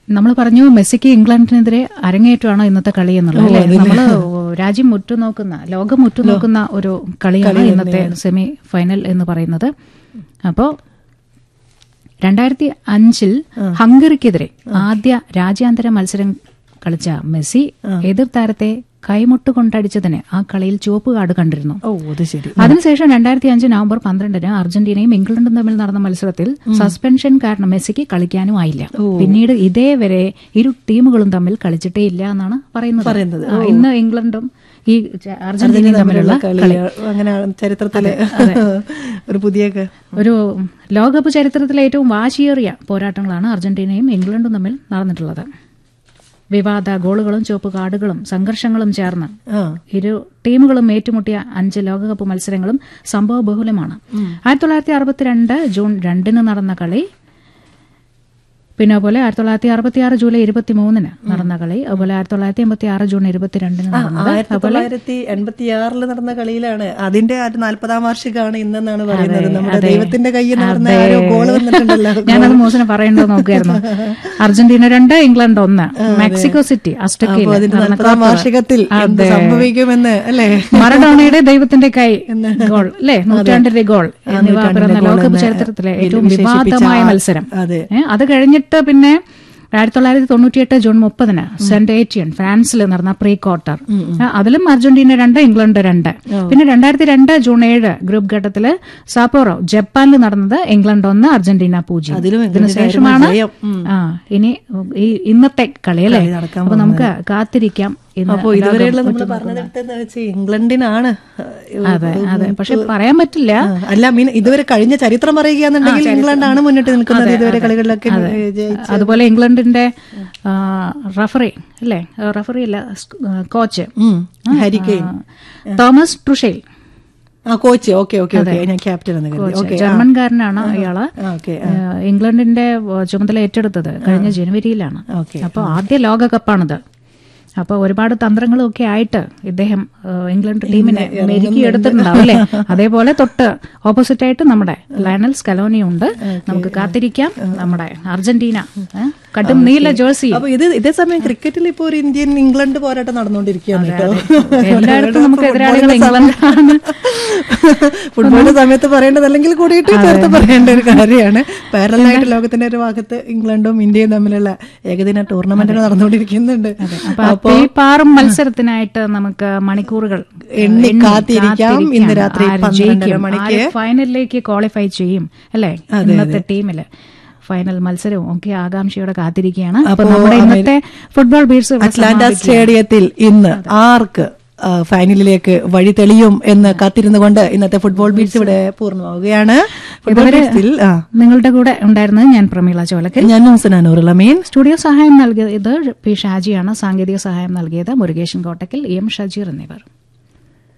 നമ്മൾ പറഞ്ഞു മെസ്സിക്ക് ഇംഗ്ലണ്ടിനെതിരെ അരങ്ങേറ്റമാണ് ഇന്നത്തെ കളി എന്നുള്ളത് അല്ലേ നമ്മള് രാജ്യം ഉറ്റുനോക്കുന്ന ലോകം ഉറ്റുനോക്കുന്ന ഒരു കളിയാണ് ഇന്നത്തെ സെമി ഫൈനൽ എന്ന് പറയുന്നത് അപ്പോ രണ്ടായിരത്തി അഞ്ചിൽ ഹംഗറിക്കെതിരെ ആദ്യ രാജ്യാന്തര മത്സരം കളിച്ച മെസ്സി എതിർ താരത്തെ കൈമുട്ട് കൊണ്ടടിച്ചതിന് ആ കളിയിൽ ചുവപ്പ് കാർഡ് കണ്ടിരുന്നു ഓ അത് ശരി അതിനുശേഷം രണ്ടായിരത്തി അഞ്ച് നവംബർ പന്ത്രണ്ടിന് അർജന്റീനയും ഇംഗ്ലണ്ടും തമ്മിൽ നടന്ന മത്സരത്തിൽ സസ്പെൻഷൻ കാരണം മെസ്സിക്ക് കളിക്കാനും ആയില്ല പിന്നീട് ഇതേവരെ ഇരു ടീമുകളും തമ്മിൽ കളിച്ചിട്ടേ ഇല്ല എന്നാണ് പറയുന്നത് പറയുന്നത്. ആ, ഇന്ന് ഇംഗ്ലണ്ടും ഈ ച- അർജന്റീനയും തമ്മിലുള്ള കളി കളി അങ്ങനെ ചരിത്രത്തില് ഒരു പുതിയ ക- ഒരു ലോകകപ്പ് ചരിത്രത്തിലെ ഏറ്റവും വാശിയേറിയ പോരാട്ടങ്ങളാണ് അർജന്റീനയും ഇംഗ്ലണ്ടും തമ്മിൽ നടന്നിട്ടുള്ളത് വിവാദ ഗോളുകളും ചുവപ്പ് കാർഡുകളും സംഘർഷങ്ങളും ചേർന്ന് ആ ഇരു ടീമുകളും ഏറ്റുമുട്ടിയ അഞ്ച് ലോകകപ്പ് മത്സരങ്ങളും സംഭവ ബഹുലമാണ് ആയിരത്തി തൊള്ളായിരത്തി അറുപത്തിരണ്ട് ജൂൺ രണ്ടിന് നടന്ന കളി പിന്നെ അതുപോലെ ആയിരത്തി തൊള്ളായിരത്തി അറുപത്തി ആറ് ജൂലൈ ഇരുപത്തി മൂന്നിന് നടന്ന കളി അതുപോലെ ആയിരത്തി തൊള്ളായിരത്തി എൺപത്തി ആറ് ജൂൺ ഇരുപത്തിരണ്ടിന് നടന്നത് ആയിരത്തി തൊള്ളായിരത്തി എൺപത്തി ആറില് നടന്ന കളിയിലാണ് അതിന്റെ ആ ഒരു നാല്പതാം വാർഷികമാണ് ഇന്നെന്നാണ് പറയുന്നത് നമ്മുടെ ദൈവത്തിന്റെ കയ്യിൽ നിന്ന് നടന്ന ആ ഒരു ഗോള് വന്നിട്ടുണ്ടല്ലോ ഞാനത് മോശം പറയേണ്ടത് നോക്കുമായിരുന്നു അർജന്റീന രണ്ട് ഇംഗ്ലണ്ട് ഒന്ന് മെക്സിക്കോ സിറ്റി അസ്റ്റക്കയിൽ അപ്പൊ അതിന്റെ നാൽപ്പതാം വാർഷികത്തിൽ എന്ത് സംഭവിക്കുമെന്ന് അല്ലേ മറഡോണയുടെ ദൈവത്തിന്റെ കൈ ഗോൾ അല്ലേ നൂറ്റാണ്ടിന്റെ ഗോൾ എന്നിവ പിറന്ന ലോകകപ്പ് ചരിത്രത്തിലെ ഏറ്റവും വിവാദമായ മത്സരം അതെ ഏ, അത് കഴിഞ്ഞിട്ട് പിന്നെ ആയിരത്തി തൊള്ളായിരത്തി തൊണ്ണൂറ്റിയെട്ട് ജൂൺ മുപ്പതിന് സെന്റ് ഏറ്റിയൻ ഫ്രാൻസിൽ നടന്ന പ്രീ ക്വാർട്ടർ ആ, അതിലും അർജന്റീന രണ്ട് ഇംഗ്ലണ്ട് രണ്ട് പിന്നെ രണ്ടായിരത്തി രണ്ട് ജൂൺ ഏഴ് ഗ്രൂപ്പ് ഘട്ടത്തില് സാപ്പോറോ ജപ്പാനിൽ നടന്നത് ഇംഗ്ലണ്ട് ഒന്ന് അർജന്റീന പൂജ്യം അതിലും ഇതിനു ഇംഗ്ലണ്ടിനായിരുന്നു ശേഷമാണ് ജയം. ഉം. ആ ഇനി ഈ ഇന്നത്തെ കളി അല്ലേ നടക്കാൻ അപ്പൊ നമുക്ക് കാത്തിരിക്കാം ഇന്ന് അപ്പൊ ഇതുവരെയുള്ള നമ്മൾ പറഞ്ഞതെടുത്തെന്ന് വെച്ച് ഇംഗ്ലണ്ടിനാണ് അതെ അതെ പക്ഷെ പറയാൻ പറ്റില്ല ആ, അല്ല മീൻ ഇതുവരെ കഴിഞ്ഞ ചരിത്രം പറയുകയാണെന്നുണ്ടെങ്കിൽ ഇംഗ്ലണ്ടാണ് മുന്നിട്ട് നിൽക്കുന്നത് ഇതുവരെ കളികളിലൊക്കെ ജയിച്ച് അതുപോലെ ഇംഗ്ലണ്ടിന്റെ ആ, റഫറി അല്ലേ റഫറി അല്ല കോച്ച് ഉം. ഹാരി കെയ്ൻ തോമസ് ട്രുഷേൽ ആ കോച്ച് ഓക്കെ ഓക്കെ ഓക്കെ ഞാൻ ക്യാപ്റ്റൻ എന്ന് കരുതി ഓക്കെ ജർമ്മൻകാരനാണ് ഇയാള് ഓക്കെ ആ, ഇംഗ്ലണ്ടിന്റെ ചുമതല ഏറ്റെടുത്തത് കഴിഞ്ഞ ജനുവരിയിലാണ് ഓക്കെ അപ്പോൾ ആദ്യ ലോകകപ്പാണിത് അപ്പോൾ ഒരുപാട് തന്ത്രങ്ങളും ഒക്കെ ആയിട്ട് ഇദ്ദേഹം ആ, ഇംഗ്ലണ്ട് ടീമിനെ മെരുക്കി എടുത്തിട്ടുണ്ടാവും അല്ലേ അതേപോലെ തൊട്ട് ഓപ്പോസിറ്റ് ആയിട്ട് നമ്മുടെ ലയണൽ സ്കലോനി ഉണ്ട് നമുക്ക് കാത്തിരിക്കാം നമ്മുടെ അർജന്റീന ഏ, കടും നീല ജേഴ്സി അപ്പൊ ഇത് ഇതേ സമയം ക്രിക്കറ്റിൽ ഇപ്പൊ ഒരു ഇന്ത്യൻ ഇംഗ്ലണ്ട് പോരാട്ടം നടന്നുകൊണ്ടിരിക്കുകയാണ് കേട്ടോ എല്ലായിടത്തും നമുക്ക് എതിരാളികൾ ഇംഗ്ലണ്ടാണ് ഫുട്ബോളിന്റെ സമയത്ത് പറയേണ്ടത് അല്ലെങ്കിൽ കൂടിയിട്ട് ചേർത്ത് പറയേണ്ട ഒരു കാര്യമാണ് പാരലായിട്ട് ലോകത്തിന്റെ ഒരു ഭാഗത്ത് ഇംഗ്ലണ്ടും ഇന്ത്യയും തമ്മിലുള്ള ഏകദിന ടൂർണമെന്റുകൾ നടന്നുകൊണ്ടിരിക്കുന്നുണ്ട് അപ്പൊ ഈ പാറും മത്സരത്തിനായിട്ട് നമുക്ക് മണിക്കൂറുകൾ എണ്ണി കാത്തിരിക്കാം. ഇന്ന് രാത്രി ആര് 12:30 ജയിക്കും? മണിക്ക്. ആര് ഫൈനലിലേക്ക് ക്വാളിഫൈ ചെയ്യും അല്ലേ ഇന്നത്തെ ടീമില് ഫൈനൽ മത്സരവും ഒക്കെ ആകാംക്ഷയോടെ കാത്തിരിക്കുകയാണ് അപ്പൊ നമ്മുടെ ഇന്നത്തെ ഫുട്ബോൾ ബീഡ്സ് ഇവിടെ അറ്റ്ലാന്റ സ്റ്റേഡിയത്തിൽ ഇന്ന് ആർക്ക് ആ, ഫൈനലിലേക്ക് വഴി തെളിയും എന്ന് കാത്തിരുന്നുകൊണ്ട് ഇന്നത്തെ ഫുട്ബോൾ ബീറ്റ്സ് ഇവിടെ പൂർണ്ണമാവുകയാണ് ഫുട്ബോൾ ബീറ്റ്സിൽ ആ, നിങ്ങളുടെ കൂടെ ഉണ്ടായിരുന്നത് ഞാൻ പ്രമീള ചോലക്കൽ ഞാൻ ഹുസനാനൂർ അമീൻ സ്റ്റുഡിയോ സഹായം നൽകിയത് പി ഷാജിയാണ് സാങ്കേതിക സഹായം നൽകിയത് മുരുകേശൻ കോട്ടക്കൽ എം ഷജീർ എന്നിവർ